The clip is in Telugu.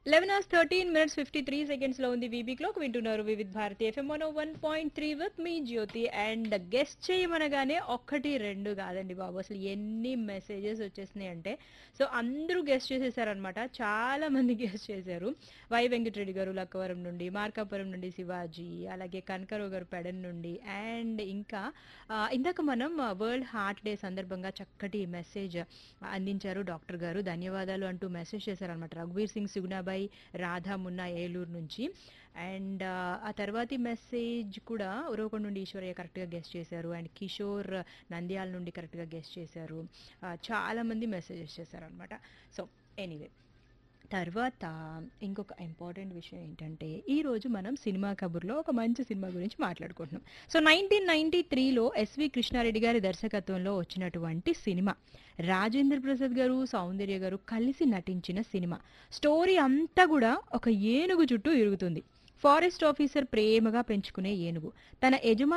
eleven hours thirteen minutes fifty three seconds లో ఉంది వీబీ క్లోక్ వింటున్నారు Vividh Bharati FM one one point three with me Jyothi and guest చేయమనగానే ఒక్కటి రెండు కాదండి బాబు అసలు ఎన్ని మెసేజెస్ వచ్చేసినాయి అంటే సో అందరూ గెస్ట్ చేసేసారనమాట చాలా మంది గెస్ట్ చేశారు వై వెంకటరెడ్డి గారు లక్కవరం నుండి మార్కాపురం నుండి శివాజీ అలాగే కనకరావు గారు పెడన్ నుండి అండ్ ఇంకా ఆ, ఇందాక మనం వరల్డ్ హార్ట్ డే సందర్భంగా చక్కటి మెసేజ్ అందించారు డాక్టర్ గారు ధన్యవాదాలు అంటూ మెసేజ్ చేశారనమాట రఘువీర్ సింగ్ సుగుణాబాయి రాధా మున్నా ఏలూరు నుంచి అండ్ ఆ తర్వాతి మెసేజ్ కూడా ఉరవకొండ నుండి ఈశ్వరయ్య కరెక్ట్గా గెస్ట్ చేశారు అండ్ కిషోర్ నంద్యాల నుండి కరెక్ట్గా గెస్ట్ చేశారు ఆ, చాలా మంది మెసేజెస్ చేశారనమాట సో ఎనీవే తర్వాత ఇంకొక ఇంపార్టెంట్ విషయం ఏంటంటే ఈ రోజు మనం సినిమా కబుర్లో ఒక మంచి సినిమా గురించి మాట్లాడుకుంటున్నాం సో నైన్టీన్ నైన్టీ త్రీలో ఎస్వి కృష్ణారెడ్డి గారి దర్శకత్వంలో వచ్చినటువంటి సినిమా రాజేంద్ర ప్రసాద్ గారు సౌందర్య గారు కలిసి నటించిన సినిమా స్టోరీ అంతా కూడా ఒక ఏనుగు చుట్టూ ఇరుగుతుంది ఫారెస్ట్ ఆఫీసర్ ప్రేమగా పెంచుకునే ఏనుగు తన యజమాని